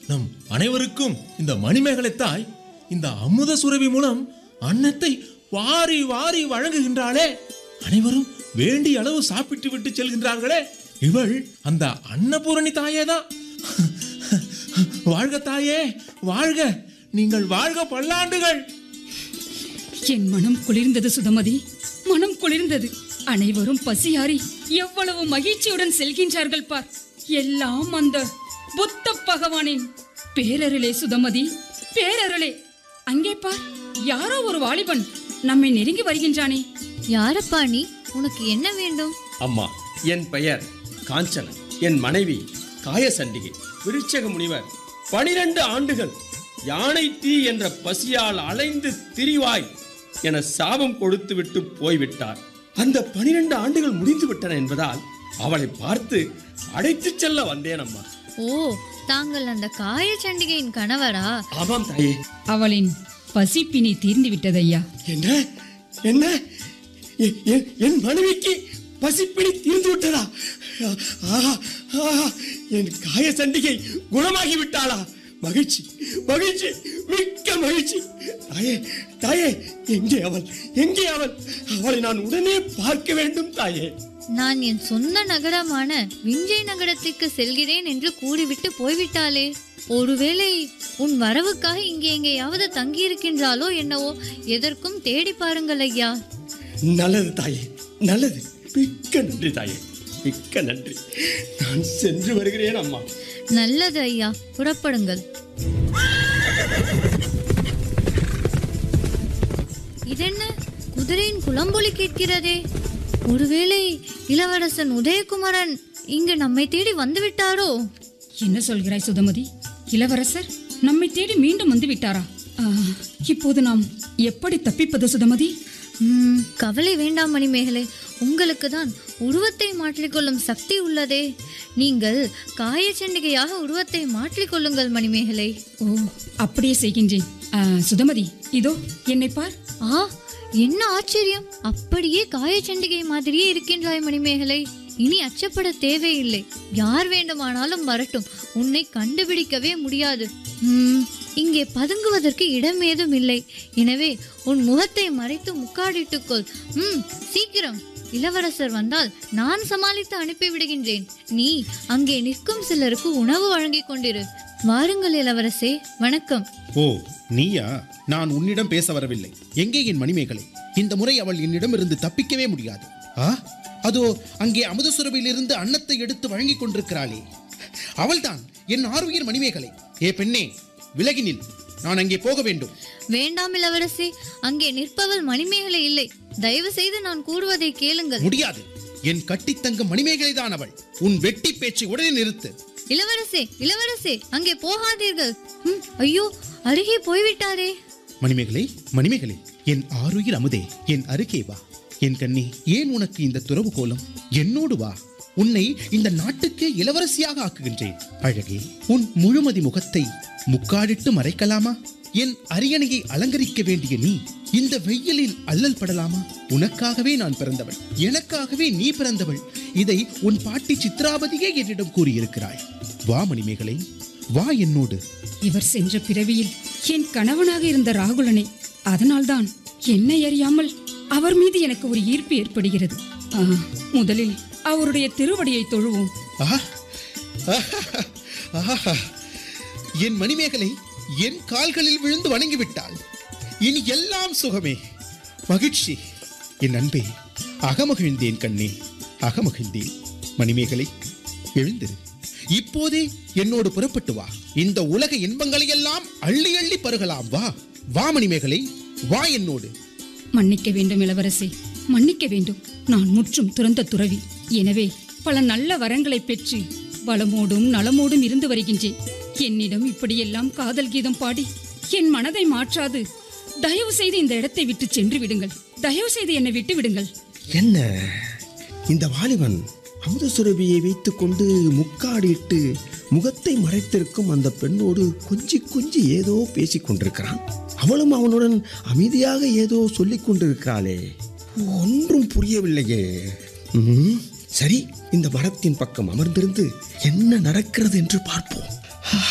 நம் அனைவருக்கும் இந்த மணிமேகலை தாய் இந்த அமுத சுரபி மூலம் அன்னத்தை வாரி வாரி வழங்குகின்றாளே அனைவரும் வேண்டிய அளவு சாப்பிட்டு விட்டு செல்கின்றார்களே இவள் அந்த அன்னபூரணி தாயேதான் வாழ்க தாயே வாழ்க நீங்கள் வாழ்க பல்லாண்டுகள் என் மனம் குளிர்ந்தது சுதமதி மனம் குளிர்ந்தது அனைவரும் பசியாறி எவ்வளவு மகிழ்ச்சியுடன் செல்கின்றார்கள் பார் எல்லாம் அந்த புத்த பகவானின் பேரருளே சுதமதி பேரருளே அங்கே பார் யாரோ ஒரு வாலிபன் நம்மை நெருங்கி வருகின்றானே யாரப்பா நீ உனக்கு என்ன வேண்டும் அம்மா என் பெயர் காஞ்சனன் என் மனைவி காயசண்டிகை விருட்சக முனிவர் பனிரெண்டு ஆண்டுகள் யானை தீ என்ற பசியால் அலைந்து திரிவாய் என சாபம் கொடுத்துவிட்டு போய்விட்டார் அந்த பனிரெண்டு ஆண்டுகள் முடிந்து விட்டன என்பதால் அவளை பார்த்து அழைத்துச் செல்ல வந்தேன் அம்மா ஓ தாங்கள் அந்த காய சண்டிகையின் கணவரா ஆமாம் தாயே அவளின் பசிப்பினி தீர்ந்து விட்டதையா என்ன என்ன எ- எ- என் மனைவிக்கு பசிப்பிடி தீர்ந்து விட்டதா ஆஹா, ஆஹா, என் காய சண்டிகை குணமாகி விட்டாளா மகிழ்ச்சி மகிழ்ச்சி மிக்க மகிழ்ச்சி தாயே தாயே எங்கே அவள் எங்கே அவள் அவளை நான் உடனே பார்க்க வேண்டும் தாயே நான் என் சொந்த நகரமான விஞ்சை நகரத்திற்கு செல்கிறேன் என்று கூறிவிட்டு போய்விட்டாளே ஒருவேளை உன் வரவுக்காக இங்கே எங்கேயாவது தங்கியிருக்கின்றாளோ என்னவோ எதற்கும் தேடி பாருங்கள் ஐயா நல்லது தாயே நல்லது மிக்க நன்றி தாயே மிக்க நன்றி நான் சென்று வருகிறேன் அம்மா நல்லது ஐயா புறப்படுங்கள் இதென்ன குதிரையின் குளம்பொலி கேட்கிறதே ஒருவேளை இளவரசன் உதயகுமரன் இங்கு நம்மை தேடி வந்து விட்டாரோ என்ன சொல்கிறாய் சுதமதி இளவரசர் நம்மை தேடி மீண்டும் வந்து விட்டாரா ஆ, இப்போது நாம் எப்படி தப்பிப்பது சுதமதி ம், கவலை வேண்டாம் மணிமேகலை உங்களுக்கு தான் உருவத்தை மாற்றிக்கொள்ளும் சக்தி உள்ளதே நீங்கள் காயச்சண்டிகையாக உருவத்தை மாற்றிக்கொள்ளுங்கள் மணிமேகலை ஓ அப்படியே செய்கின்றேன் ஆ, சுதமதி இதோ என்னை பார் ஆ என்ன ஆச்சரியம் அப்படியே காயச்சண்டிகை மாதிரியே இருக்கின்றாய் மணிமேகலை இனி அச்சப்பட தேவையில்லை யார் வேண்டுமானாலும் வரட்டும் உன்னை கண்டுபிடிக்கவே முடியாது ம், இங்கே பதுங்குவதற்கு இடம் ஏதும் இல்லை எனவே உன் முகத்தை மறைத்து முக்காடிட்டுக்கொள் ம் சீக்கிரம் இளவரசர் வந்தால் நான் சமாளித்து அனுப்பி விடுகின்றேன் நீ அங்கே நிற்கும் சிலருக்கு உணவு வழங்கிக் கொண்டிரு வாருங்கள் இளவரசே வணக்கம் ஓ நீயா நான் உன்னிடம் பேச வரவில்லை எங்கே என் மணிமேகலை இந்த முறை அவள் என்னிடமிருந்து தப்பிக்கவே முடியாது ஆ அதோ அங்கே அமுதசுரபிலிருந்து அன்னத்தை எடுத்து வழங்கிக் கொண்டிருக்கிறாளே அவள்தான் என் ஆறுயிர் மணிமேகலை ஏ பெண்ணே விலகி நில் நான் அங்கே போக வேண்டும் வேண்டாம் இளவரசி அங்கே நிற்பவள் மணிமேகலை இல்லை தயவு செய்து நான் கூறுவதை கேளுங்கள் முடியாது என் கட்டித்தங்க மணிமேகலை தான் அவள் உன் வெட்டி பேச்சை உடனே நிறுத்து இளவரசே இளவரசே அங்கே போகாதீர்கள் ம், ஐயோ அருகே போய்விட்டாரே மணிமேகலை மணிமேகலை என் ஆறுயிர் அமுதே என் அருகே வா என் கண்ணே ஏன் உனக்கு இந்த துறவு கோலம் என்னோடு வா உன்னை இந்த நாட்டுக்கே இளவரசியாக ஆக்குகின்றேன் அழகே உன் முழுமதி முகத்தை முக்காடிட்டு மறைக்கலாமா என் அரியணையை அலங்கரிக்க வேண்டிய நீ இந்த வெயிலில் அல்லல் படலாமா உனக்காகவே நான் பிறந்தவள் எனக்காகவே நீ பிறந்தவள் இதை உன் பாட்டி சித்ராவதியே என்னிடம் கூறியிருக்கிறாய் வா மணிமேகலை வா என்னோடு இவர் சென்ற பிறவியில் என் கணவனாக இருந்த ராகுலனை அதனால்தான் என்னை அறியாமல் அவர் மீது எனக்கு ஒரு ஈர்ப்பு ஏற்படுகிறது ஆ, முதலில் அவருடைய திருவடியை தொழுவோம் ஆஹா! ஆஹா! என் மணிமேகலை என் கால்களில் விழுந்து வணங்கி விட்டாள் இனி எல்லாம் சுகமே மகிழ்ச்சி என் அன்பே அகமகிழ்ந்தேன் கண்ணே அகமகிழ்ந்தேன் மணிமேகலை எழுந்திரு இப்போதே என்னோடு புறப்பட்டு வா இந்த உலக இன்பங்களை எல்லாம் அள்ளி அள்ளி பருகலாம் வா வா மணிமேகலை வா என்னோடு மன்னிக்க வேண்டும் இளவரசே மன்னிக்க வேண்டும் நான் முற்றும் துறந்த துறவி எனவே பல நல்ல வரங்களை பெற்று வளமோடும் நலமோடும் இருந்து வருகின்றேன் என்னிடம் இப்படியெல்லாம் காதல் கீதம் பாடி என் மனதை மாற்றாது தயவு செய்து இந்த இடத்தை விட்டு சென்று விடுங்கள் தயவு செய்து என்னை விட்டு விடுங்கள் என்ன இந்த வாலிபன் அமுதசுரபியை வைத்துக்கொண்டு முக்காடிட்டு முகத்தை மறைத்திருக்கும் அந்த பெண்ணோடு கொஞ்சி கொஞ்சி ஏதோ பேசிக் கொண்டிருக்கிறான் அவளும் அவனுடன் அமைதியாக ஏதோ சொல்லிக் கொண்டிருக்கிறாளே ஒன்றும் புரியவில்லையே ம், சரி இந்த மரத்தின் பக்கம் அமர்ந்திருந்து என்ன நடக்கிறது என்று பார்ப்போம்